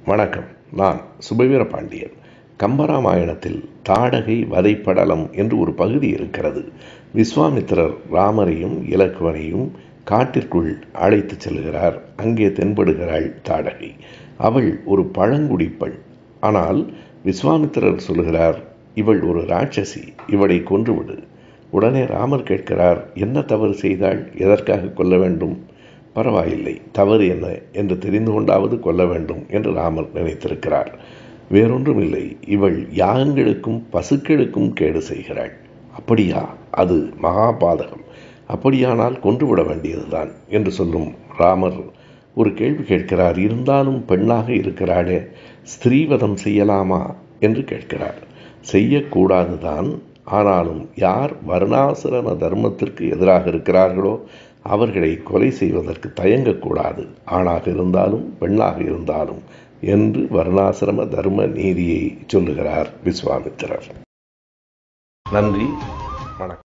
வணக்கம் நான் சுபவீர பாண்டியன் கம்பராமாயணத்தில் தாடகை வதைப்படலம் என்று ஒரு பகுதி இருக்கிறது விஸ்வாமித்திரர் ராமரையும் இலக்குவனையும் காட்டிற்குள் அழைத்துச் செல்கிறார் அங்கே தென்படுகிறாள் தாடகை அவள் ஒரு பழங்குடி பெண் ஆனால் விஸ்வாமித்திரர் சொல்கிறார் இவள் ஒரு ராட்சசி இவளை கொன்றுவிடு உடனே ராமர் கேட்கிறார் என்ன தவறு செய்தாள் எதற்காக கொல்ல வேண்டும் பரவாயில்லை தவறு என்ன என்று தெரிந்து கொண்டாவது கொல்ல வேண்டும் என்று ராமர் நினைத்திருக்கிறார் வேறொன்றும் இல்லை இவள் யாகங்களுக்கும் பசுக்களுக்கும் கேடு செய்கிறாள் அப்படியா அது மகாபாதகம் அப்படியானால் கொன்றுவிட வேண்டியதுதான் என்று சொல்லும் ராமர் ஒரு கேள்வி கேட்கிறார் இருந்தாலும் பெண்ணாக இருக்கிறாளே ஸ்திரீவதம் செய்யலாமா என்று கேட்கிறார் செய்யக்கூடாதுதான் ஆனாலும் யார் வர்ணாசிரம தர்மத்திற்கு எதிராக இருக்கிறார்களோ அவர்களை கொலை செய்வதற்கு தயங்கக்கூடாது ஆணாக இருந்தாலும் பெண்ணாக இருந்தாலும் என்று வர்ணாசிரம தர்ம நீதியை சொல்லுகிறார் விஸ்வாமித்திரர் நன்றி வணக்கம்